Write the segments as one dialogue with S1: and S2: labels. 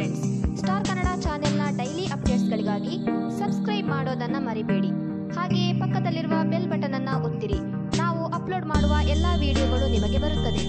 S1: friends star Kannada ಚಾನೆಲ್ನ daily ಅಪ್ಡೇಟ್ಸ್ಗಳಿಗಾಗಿ subscribe ಮಾಡೋದನ್ನ ಮರಿಬೇಡಿ ಹಾಗೆಯೇ ಪಕ್ಕದಲ್ಲಿರುವ ಬೆಲ್ ಬಟನ್ ಅನ್ನ ಒತ್ತಿರಿ ನಾವು ಅಪ್ಲೋಡ್ ಮಾಡುವ ಎಲ್ಲ ವಿಡಿಯೋಗಳು ನಿಮಗೆ ಬರುತ್ತದೆ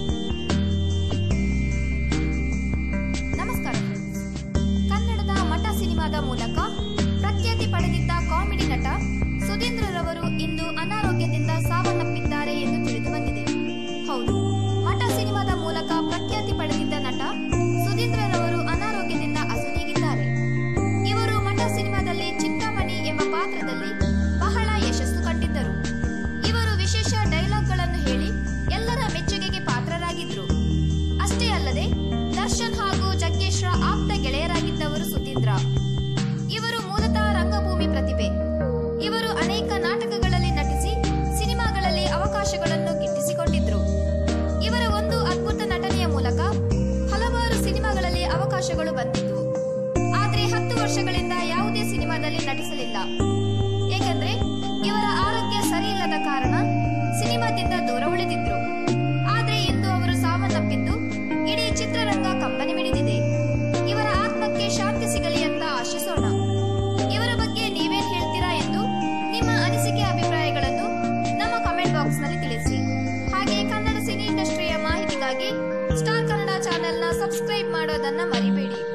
S1: ನಮಸ್ಕಾರ ಫ್ರೆಂಡ್ಸ್ ಕನ್ನಡದ ಮಠ ಸಿನಿಮಾದ ಮೂಲಕ ಪ್ರಖ್ಯಾತಿ ಪಡೆದಿದ್ದ ಕಾಮಿಡಿ ನಟ ಸುಧೀಂದ್ರರವರು ಇಂದು ಅನಾರೋಗ್ಯದಿಂದ ಸಾವನ್ನಪ್ಪಿದ್ದಾರೆ ಎಂದು ತಿಳಿದು ಬಂದಿದೆ ಹೌದು ಮಠ ಸಿನಿಮಾದ ಮೂಲಕ ಪ್ರಖ್ಯಾತಿ ಪಡೆದಿದ್ದ ನಟ ಸುಧೀಂದ್ರರವರು ಅನಾರೋಗ್ಯದಿಂದ ಅಸುನೀಗಿದ್ದಾರೆ ಇವರು ಮಠ ಸಿನಿಮಾದಲ್ಲಿ ಚಿಂತಾಮಣಿ ಎಂಬ ಪಾತ್ರದಲ್ಲಿ ಬಹಳ ಯಶಸ್ಸು ಕಂಡಿದ್ದರು ಇವರು ವಿಶೇಷ ಡೈಲಾಗ್ಗಳನ್ನು ಹೇಳಿ ಎಲ್ಲರ ಮೆಚ್ಚುಗೆಗೆ ಪಾತ್ರರಾಗಿದ್ರು ಅಷ್ಟೇ ಅಲ್ಲದೆ ದರ್ಶನ್ ಹಾಗೂ ಜಗ್ಗೇಶ್ರ ಆಪ್ತ ಗೆಳೆಯರಾಗಿದ್ದವರು ಸುಧೀಂದ್ರ ಇವರು ಮೂಲತಃ ರಂಗಭೂಮಿ ಪ್ರತಿಭೆ ಇವರು ಅನೇಕ ನಾಟಕಗಳಲ್ಲಿ ನಟಿಸಿ ಸಿನಿಮಾಗಳಲ್ಲಿ ಅವಕಾಶಗಳನ್ನು ಗಿಟ್ಟಿಸಿಕೊಂಡಿದ್ರು ಇವರ ಒಂದು ಅದ್ಭುತ ನಟನೆಯ ಮೂಲಕ ಹಲವಾರು ಸಿನಿಮಾಗಳಲ್ಲಿ ಅವಕಾಶಗಳು ಬಂದಿದ್ವು ಆದ್ರೆ ಹತ್ತು ವರ್ಷಗಳಿಂದ ಯಾವುದೇ ಸಿನಿಮಾದಲ್ಲಿ ನಟಿಸಲಿಲ್ಲ ಏಕೆಂದ್ರೆ ಇವರ ಆರೋಗ್ಯ ಸರಿಯಿಲ್ಲದ ಕಾರಣ ಸಿನಿಮಾದಿಂದ ದೂರ ಉಳಿದಿದ್ರು ಆದ್ರೆ ಇಂದು ಅವರು ಸಾವನ್ನಪ್ಪಿದ್ದು ಇಡೀ ಚಿತ್ರರಂಗ ಕಂಬನಿ ಮಿಡಿದಿದೆ ಇವರ ಆತ್ಮಕ್ಕೆ ಶಾಂತಿ ಸಿಗಲಿ ಅಂತ ಆಶಿಸೋಣ ಇವರ ಬಗ್ಗೆ ನೀವೇನ್ ಹೇಳ್ತೀರಾ ಎಂದು ನಿಮ್ಮ ಅನಿಸಿಕೆ ಅಭಿಪ್ರಾಯಗಳನ್ನು ನಮ್ಮ ಕಮೆಂಟ್ ಬಾಕ್ಸ್ ನಲ್ಲಿ ತಿಳಿಸಿ ಹಾಗೆ ಕನ್ನಡ ಸಿನಿ ಇಂಡಸ್ಟ್ರಿಯ ಮಾಹಿತಿಗಾಗಿ ಸ್ಟಾರ್ ಕನ್ನಡ ಚಾನೆಲ್ನ ಸಬ್ಸ್ಕ್ರೈಬ್ ಮಾಡೋದನ್ನ ಮರಿಬೇಡಿ